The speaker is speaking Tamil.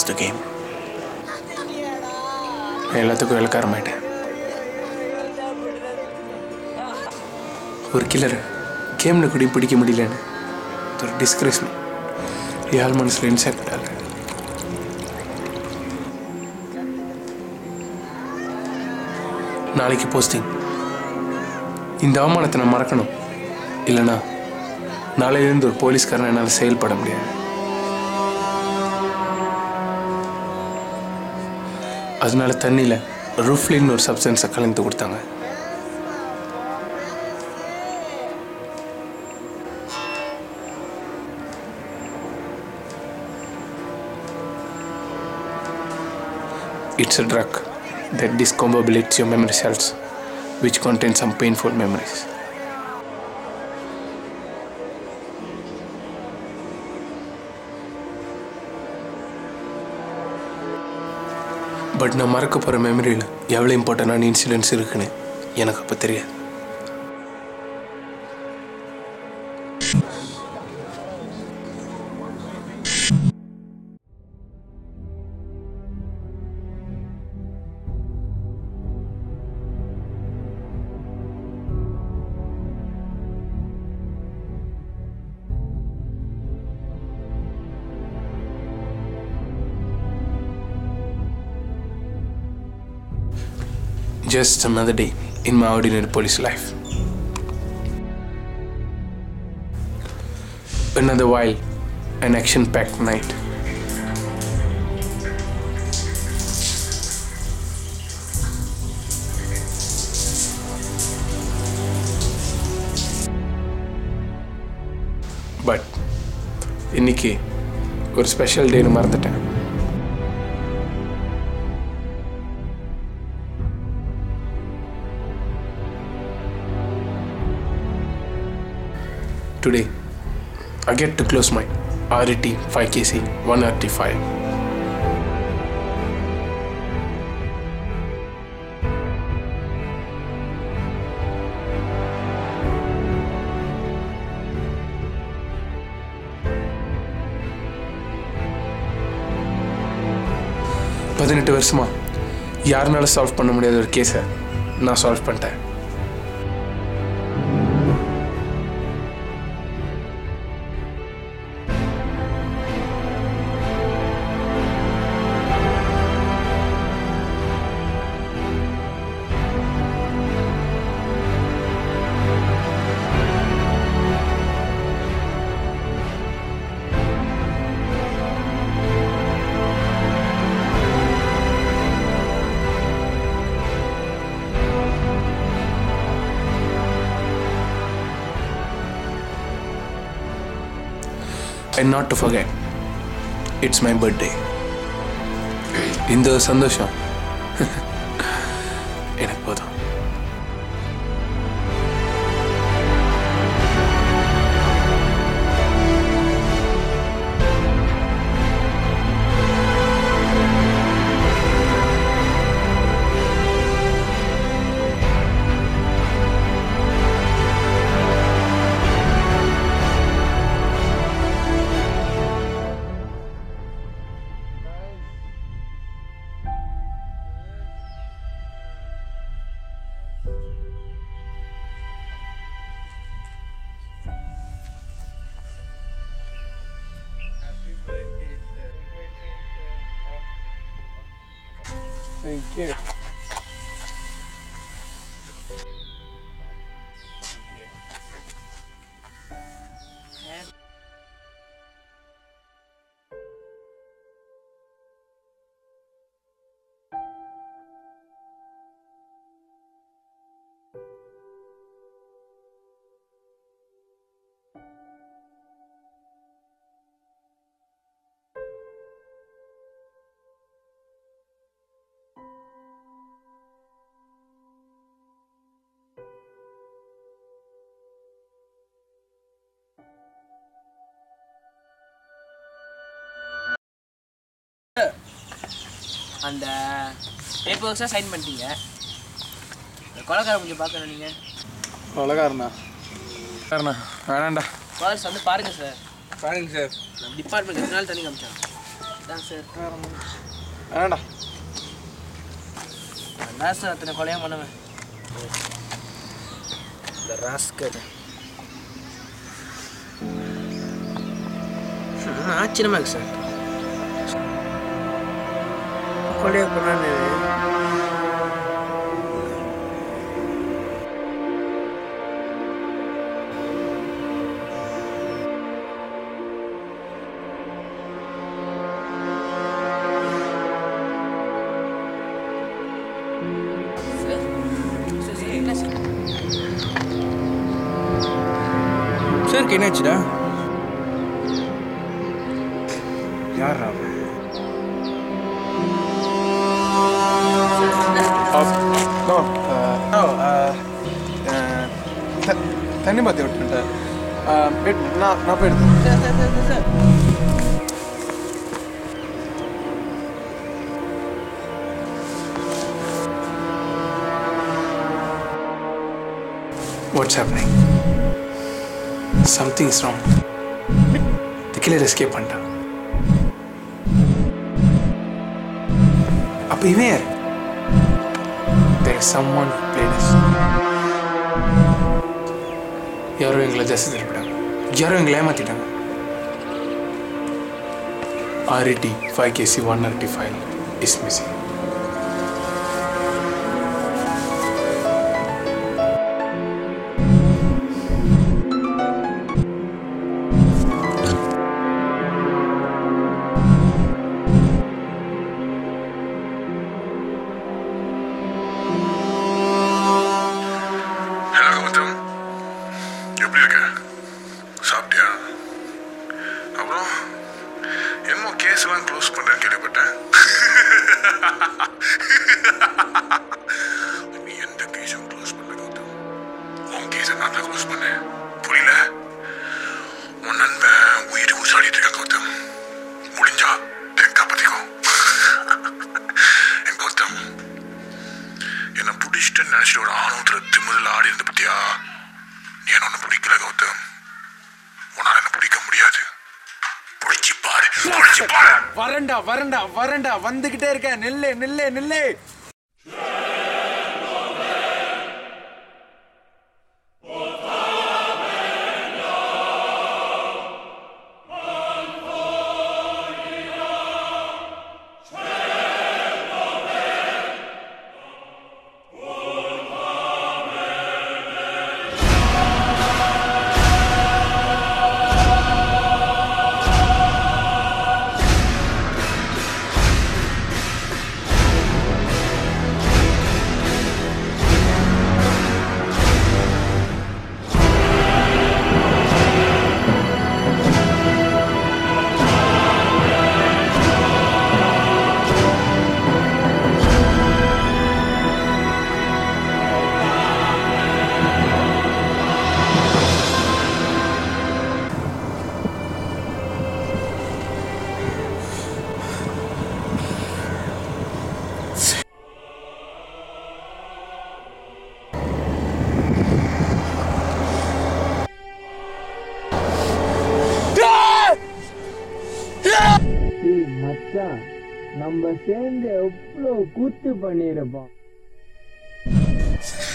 த கேம் எல்லாத்துக்கும் இலக்காரமாயிட்டேன் ஒரு கில்லர் கேமில் கூட பிடிக்க முடியலன்னு இது ஒரு டிஸ்கிரேஸ்மெண்ட் யார் மனசில் இன்செக்ட் ஆகல நாளைக்கு போஸ்டிங் இந்த அவமானத்தை நான் மறக்கணும் இல்லைனா நாளையிலிருந்து ஒரு போலீஸ்காரன் என்னால் செயல்பட முடியாது அதனால தண்ணியில் ரூஃப்லின்னு ஒரு சப்ஸ்டன்ஸை கலந்து கொடுத்தாங்க It's a drug that discombobulates your memory cells, which contain some painful memories. But நான் மறக்க போகிற மெமரியில் எவ்வளோ இம்பார்ட்டண்டான இன்சிடென்ட்ஸ் இருக்குன்னு எனக்கு அப்போ தெரியாது Just another day in my ordinary police life. Another wild and action packed night. But இன்னைக்கு ஒரு ஸ்பெஷல் டேன்னு மறந்துட்டேன் Today, I get to close my RET 5KC 1RT file. பதினெட்டு வருஷமா யாருனால சால்வ் பண்ண முடியாத ஒரு கேஸை நான் சால்வ் பண்ணிட்டேன் and not to forget it's my birthday இந்த ஒரு சந்தோஷம் எனக்கு போதும் Thank you. அந்த பேப்பர் ஒர்க்ஸாக சைன் பண்ணிட்டீங்க இந்த கொலைக்காரன் கொஞ்சம் பார்க்கணும் நீங்கள் அழகாருண்ணா அண்ணா வேணாண்டா ஃபாதர்ஸ் வந்து பாருங்கள் சார் பாருங்க சார் நம்ம டிபார்ட்மெண்ட் எத்தனை நாள் தண்ணி காமிச்சான் தான் சார் வேணாடா நான் சார் அத்தனை கொலையும் பண்ணுவேன் இந்த ராஸ்கர் ஆச்சரியமா இருக்கு சார் கொலையை பண்ணான்னு சார் சார் சார் என்ன சார் சாருக்கு என்னாச்சுடா யார் அவன் தண்ணி மாற்றி விட்டுட்டேன் நான் நான் போய் எடுத்து sir sir sir sir sir What's happening? Something is wrong. The killer escape பண்ணிட்டான் அப்ப இவன் யார் There is someone who played us. யாரோ எங்களை ஜஸ்ட் திருப்பிட்டாங்க யாரோ எங்களை ஏமாத்திட்டாங்க RED five KC one RD five is missing hello Gautham எப்படி இருக்க சாப்பிட்டியா அப்புறம் என்னமோ கேஸ் எல்லாம் க்ளோஸ் பண்ணேன்னு கேள்விப்பட்டேன் நீ எந்த கேஸும் க்ளோஸ் பண்ணல கௌதம் உன் கேஸை நான் தான் க்ளோஸ் பண்ணேன் புரியல உன் நண்பன் உயிருக்கு உசாடிட்டு இருக்கான் கௌதம் முடிஞ்சா என் காப்பாத்திக்கோ என் கௌதம் என்ன பிடிச்சிட்டு நினைச்சிட்டு ஒரு ஆணவத்துல திமிரில் ஆடி இருந்த பத்தியா நீ என்ன ஒண்ணு பிடிக்கல கௌதம் உன்னால என்ன பிடிக்க முடியாது பிடிச்சி பாரு பிடிச்சி பாரு வரண்டா வரண்டா வரண்டா வந்துகிட்டே இருக்கேன் நில்லு நில்லு நில்லு டேய் மச்சான் நம்ம சேர்ந்து எவ்வளோ கூத்து பண்ணியிருப்போம்